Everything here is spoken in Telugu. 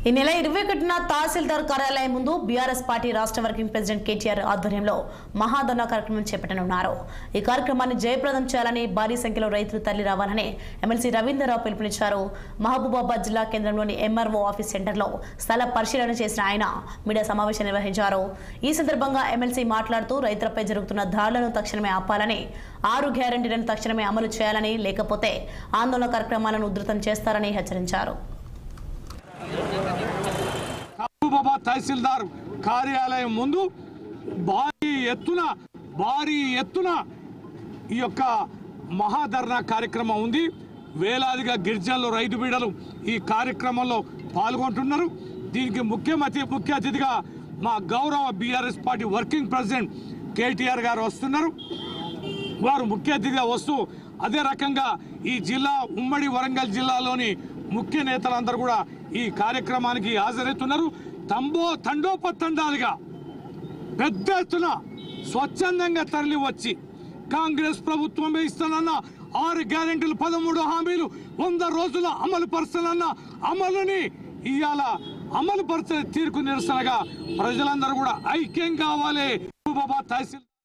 ఈ నెల ఇరవై ఒకటిన తహసీల్దార్ కార్యాలయం ముందు బీఆర్ఎస్ పార్టీ రాష్ట్ర వర్కింగ్ ప్రెసిడెంట్ కేటీఆర్ ఆధ్వర్యంలో మహాధర్నా కార్యక్రమం చేపట్టనున్నారు ఈ కార్యక్రమాన్ని జయప్రదం చేయాలని భారీ సంఖ్యలో రైతులు తరలి రావాలని ఎమ్మెల్సీ రవీంద్రరావు పిలుపునిచ్చారు మహబూబాబాద్ జిల్లా కేంద్రంలోని ఎంఆర్ఓ ఆఫీస్ సెంటర్లో స్థల పరిశీలన చేసిన ఆయన మీడియా సమావేశం నిర్వహించారు ఈ సందర్భంగా ఎమ్మెల్సీ మాట్లాడుతూ రైతులపై జరుగుతున్న దాడులను తక్షణమే ఆపాలని ఆరు గ్యారంటీలను తక్షణమే అమలు చేయాలని లేకపోతే ఆందోళన కార్యక్రమాలను ఉధృతం చేస్తారని హెచ్చరించారు మహబూబాబాద్ తహసీల్దార్ కార్యాలయం ముందు భారీ ఎత్తున భారీ ఎత్తున ఈ యొక్క మహాధర్నా కార్యక్రమం ఉంది వేలాదిగా గిరిజనులు రైతు బీడలు ఈ కార్యక్రమంలో పాల్గొంటున్నారు దీనికి ముఖ్య అతి ముఖ్య అతిథిగా మా గౌరవ BRS party working president KTR గారు వస్తున్నారు వారు ముఖ్య అతిథిగా వస్తూ అదే రకంగా ఈ జిల్లా ఉమ్మడి వరంగల్ జిల్లాలోని ముఖ్య నేతలందరూ కూడా ఈ కార్యక్రమానికి హాజరవుతున్నారు తంబో తండోపతండాలుగా పెద్ద ఎత్తున స్వచ్ఛందంగా తరలి వచ్చి కాంగ్రెస్ ప్రభుత్వం ఇస్తానన్న ఆరు గ్యారెంటీలు పదమూడు హామీలు వంద రోజుల అమలు పరచనన్న అమలుని ఇవాళ అమలు పరిచే తీర్పు నిరసనగా ప్రజలందరూ కూడా ఐక్యం కావాలి మహబూబాబాద్ తహసీల్